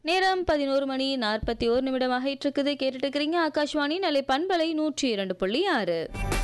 நேரம் பதினோரு மணி நாற்பத்தி ஒரு நிமிடமாக இருக்குது கேட்டுட்டு இருக்கிறீங்க ஆகாஷ்வாணி நிலை பண்பலை நூற்றி இரண்டு புள்ளி ஆறு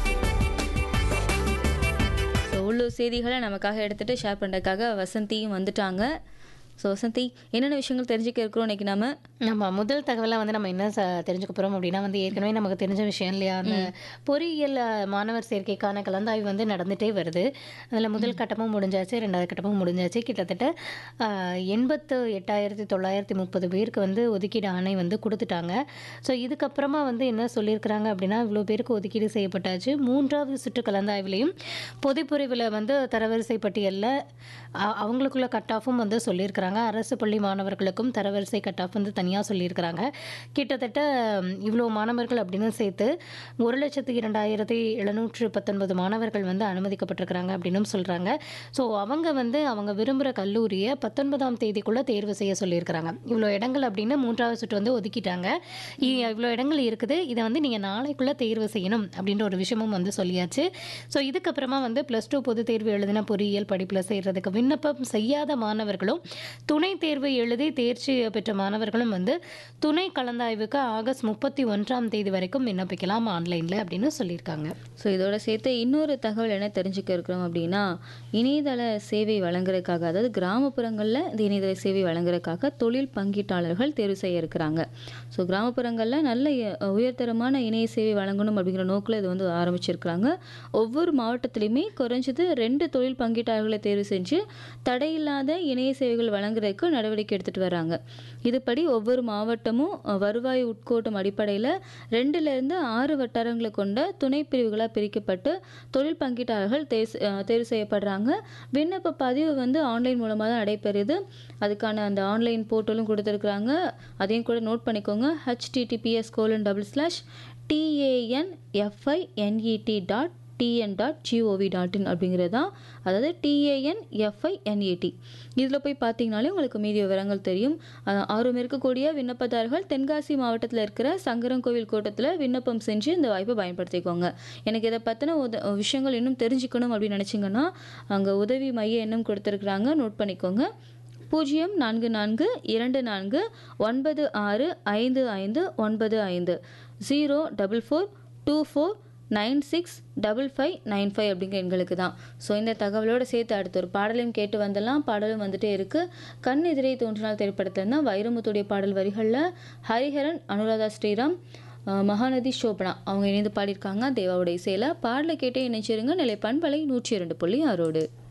ஸோ உள்ளூர் செய்திகளை நமக்காக எடுத்துட்டு ஷேர் பண்ணுறதுக்காக வசந்தியும் வந்துட்டாங்க ஸோ வசந்தி என்னென்ன விஷயங்கள் தெரிஞ்சுக்க இருக்கிறோம் இன்னைக்கு நாம நம்ம முதல் தகவலாக வந்து நம்ம என்ன ச- தெரிஞ்சுக்க போகிறோம் அப்படின்னா வந்து ஏற்கனவே நமக்கு தெரிஞ்ச விஷயம் இல்லையா அந்த பொறியியல் அஹ், மாணவர் சேர்க்கைக்கான கலந்தாய்வு வந்து நடந்துகிட்டே வருது அதில் முதல் கட்டமும் முடிஞ்சாச்சு ரெண்டாவது கட்டமும் முடிஞ்சாச்சு கிட்டத்தட்ட அஹ், எண்பத்து எட்டாயிரத்தி தொள்ளாயிரத்தி முப்பது பேருக்கு வந்து ஒதுக்கீடு ஆணை வந்து கொடுத்துட்டாங்க ஸோ இதுக்கப்புறமா வந்து என்ன சொல்லியிருக்கிறாங்க அப்படின்னா இவ்வளோ பேருக்கு ஒதுக்கீடு செய்யப்பட்டாச்சு மூன்றாவது சுற்று கலந்தாய்விலையும் பொதுப்பிரிவில் வந்து தரவரிசை பட்டியலில் அ- அவங்களுக்குள்ள கட் ஆஃபும் வந்து சொல்லியிருக்கிறாங்க அரசு பள்ளி மாணவர்களுக்கும் தரவரிசை கட் ஆஃப் வந்து தனியாக சொல்லியிருக்கிறாங்க கிட்டத்தட்ட ம், இவ்வளோ மாணவர்கள் அப்படின்னு சேர்த்து ஒரு லட்சத்து இரண்டாயிரத்தி எழுநூற்று பத்தொன்பது மாணவர்கள் வந்து அனுமதிக்கப்பட்டிருக்கிறாங்க அப்படின்னும் சொல்கிறாங்க ஸோ அவங்க வந்து அவங்க விரும்புகிற கல்லூரியை பத்தொன்பதாம் தேதிக்குள்ளே தேர்வு செய்ய சொல்லியிருக்கிறாங்க இவ்வளோ இடங்கள் அப்படின்னு மூன்றாவது சுற்று வந்து ஒதுக்கிட்டாங்க இ- இவ்வளோ இடங்கள் இருக்குது இதை வந்து நீங்கள் நாளைக்குள்ளே தேர்வு செய்யணும் அப்படின்ற ஒரு விஷயமும் வந்து சொல்லியாச்சு ஸோ இதுக்கப்புறமா வந்து ப்ளஸ் டூ பொதுத் தேர்வு எழுதின பொறியியல் படிப்பில் சேர்றதுக்கு விண்ணப்பம் செய்யாத மாணவர்களும் துணை தேர்வு எழுதி தேர்ச்சி பெற்ற மாணவர்களும் வந்து துணை கலந்தாய்வுக்கு ஆகஸ்ட் முப்பத்தி ஒன்றாம் தேதி வரைக்கும் விண்ணப்பிக்கலாம் ஆன்லைனில் அப்படின்னு சொல்லியிருக்காங்க ஸோ இதோட சேர்த்து இன்னொரு தகவல் என்ன தெரிஞ்சுக்க இருக்கிறோம் அப்படின்னா இணையதள சேவை வழங்குறதுக்காக அதாவது கிராமப்புறங்களில் இந்த இணையதள சேவை வழங்குறதுக்காக தொழில் பங்கீட்டாளர்கள் தேர்வு செய்ய இருக்கிறாங்க ஸோ கிராமப்புறங்களில் நல்ல அஹ், உயர்தரமான இணைய சேவை வழங்கணும் அப்படிங்கிற நோக்கில் இது வந்து ஆரம்பிச்சிருக்கிறாங்க ஒவ்வொரு மாவட்டத்திலையுமே குறைஞ்சது ரெண்டு தொழில் பங்கீட்டாளர்களை தேர்வு செஞ்சு தடையில்லாத இணைய சேவைகள் வழங்குறதுக்கு நடவடிக்கை எடுத்துகிட்டு வராங்க இதுபடி ஒவ்வொரு மாவட்டமும் அஹ், வருவாய் உட்கோட்டம் அடிப்படையில் ரெண்டுலேருந்து ஆறு வட்டாரங்களை கொண்ட துணை பிரிவுகளாக பிரிக்கப்பட்டு தொழில் பங்கீட்டாளர்கள் தேர்வு செ- அஹ், தேர்வு செய்யப்படுறாங்க விண்ணப்ப பதிவு வந்து ஆன்லைன் மூலமாக தான் நடைபெறுது அதுக்கான அந்த ஆன்லைன் போர்ட்டலும் கொடுத்துருக்குறாங்க அதையும் கூட நோட் பண்ணிக்கோங்க HTTPS colon double slash TANFINET dot TN dot GOV dot in அப்படிங்கிறது தான் அதாவது டிஏஎன்எஃப்ஐஎன்இடி இதில் போய் பார்த்தீங்கனாலே உங்களுக்கு மீதி விவரங்கள் தெரியும் அஹ், ஆர்வம் இருக்கக்கூடிய விண்ணப்பதாரர்கள் தென்காசி மாவட்டத்தில் இருக்கிற சங்கரன்கோவில் கோட்டத்தில் விண்ணப்பம் செஞ்சு இந்த வாய்ப்பை பயன்படுத்திக்கோங்க எனக்கு இதை பற்றின உத விஷயங்கள் இன்னும் தெரிஞ்சுக்கணும் அப்படின்னு நினச்சிங்கன்னா அங்கே உதவி மைய எண்ணம் கொடுத்துருக்குறாங்க நோட் பண்ணிக்கோங்க பூஜ்ஜியம் நான்கு நான்கு இரண்டு நான்கு ஒன்பது ஆறு ஐந்து ஐந்து ஒன்பது ஐந்து zero double four two four nine six double five nine five அப்படிங்கிற எண்களுக்கு தான் ஸோ இந்த தகவலோடு சேர்த்து அடுத்த ஒரு பாடலையும் கேட்டு வந்தெல்லாம் பாடலும் வந்துட்டே இருக்குது கண் எதிரே தோன்றினால் திரைப்படத்தில் தான் வைரமுத்துடைய பாடல் வரிகளில் ஹரிஹரன் அனுராதா ஸ்ரீராம் அஹ், மகாநதி சோபனா அவங்க இணைந்து பாடியிருக்காங்க தேவாவுடைய இசையில் பாடலை கேட்டே இணைச்சிருங்க நிலை பண்பலை நூற்றி இரண்டு புள்ளி ஆறோடு